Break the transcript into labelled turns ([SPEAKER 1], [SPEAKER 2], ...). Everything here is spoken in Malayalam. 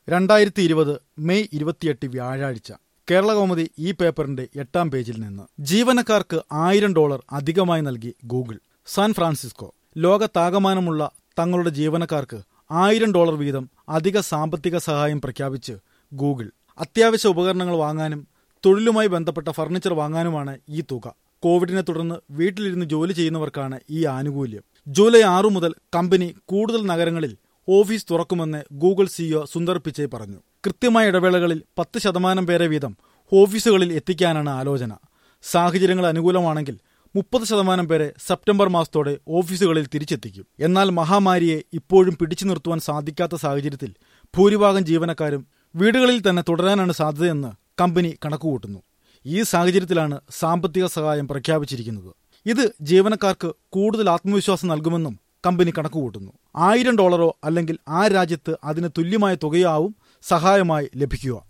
[SPEAKER 1] രണ്ടായിരത്തി ഇരുപത് മെയ് ഇരുപത്തിയെട്ട് വ്യാഴാഴ്ച കേരളകൗമുദി ഈ പേപ്പറിന്റെ എട്ടാം പേജിൽ നിന്ന് ജീവനക്കാർക്ക് ആയിരം ഡോളർ അധികമായി നൽകി ഗൂഗിൾ സാൻ ഫ്രാൻസിസ്കോ ലോകത്താകമാനമുള്ള തങ്ങളുടെ ജീവനക്കാർക്ക് ആയിരം ഡോളർ വീതം അധിക സാമ്പത്തിക സഹായം പ്രഖ്യാപിച്ച് ഗൂഗിൾ അത്യാവശ്യ ഉപകരണങ്ങൾ വാങ്ങാനും തൊഴിലുമായി ബന്ധപ്പെട്ട ഫർണിച്ചർ വാങ്ങാനുമാണ് ഈ തുക കോവിഡിനെ തുടർന്ന് വീട്ടിലിരുന്ന് ജോലി ചെയ്യുന്നവർക്കാണ് ഈ ആനുകൂല്യം ജൂലൈ ആറു മുതൽ കമ്പനി കൂടുതൽ നഗരങ്ങളിൽ ഓഫീസ് തുറക്കുമെന്ന് ഗൂഗിൾ സിഇഒ സുന്ദർ പിച്ചൈ പറഞ്ഞു കൃത്യമായ ഇടവേളകളിൽ പത്ത് ശതമാനം പേരെ വീതം ഓഫീസുകളിൽ എത്തിക്കാനാണ് ആലോചന സാഹചര്യങ്ങൾ അനുകൂലമാണെങ്കിൽ മുപ്പത് ശതമാനം പേരെ സെപ്റ്റംബർ മാസത്തോടെ ഓഫീസുകളിൽ തിരിച്ചെത്തിക്കും എന്നാൽ മഹാമാരിയെ ഇപ്പോഴും പിടിച്ചു നിർത്തുവാൻ സാധിക്കാത്ത സാഹചര്യത്തിൽ ഭൂരിഭാഗം ജീവനക്കാരും വീടുകളിൽ തന്നെ തുടരാനാണ് സാധ്യതയെന്ന് കമ്പനി കണക്കുകൂട്ടുന്നു ഈ സാഹചര്യത്തിലാണ് സാമ്പത്തിക സഹായം പ്രഖ്യാപിച്ചിരിക്കുന്നത് ഇത് ജീവനക്കാർക്ക് കൂടുതൽ ആത്മവിശ്വാസം നൽകുമെന്നും കമ്പനി കണക്കുകൂട്ടുന്നു ആയിരം ഡോളറോ അല്ലെങ്കിൽ ആ രാജ്യത്ത് അതിന് തുല്യമായ തുകയോ ആവും സഹായമായി ലഭിക്കുക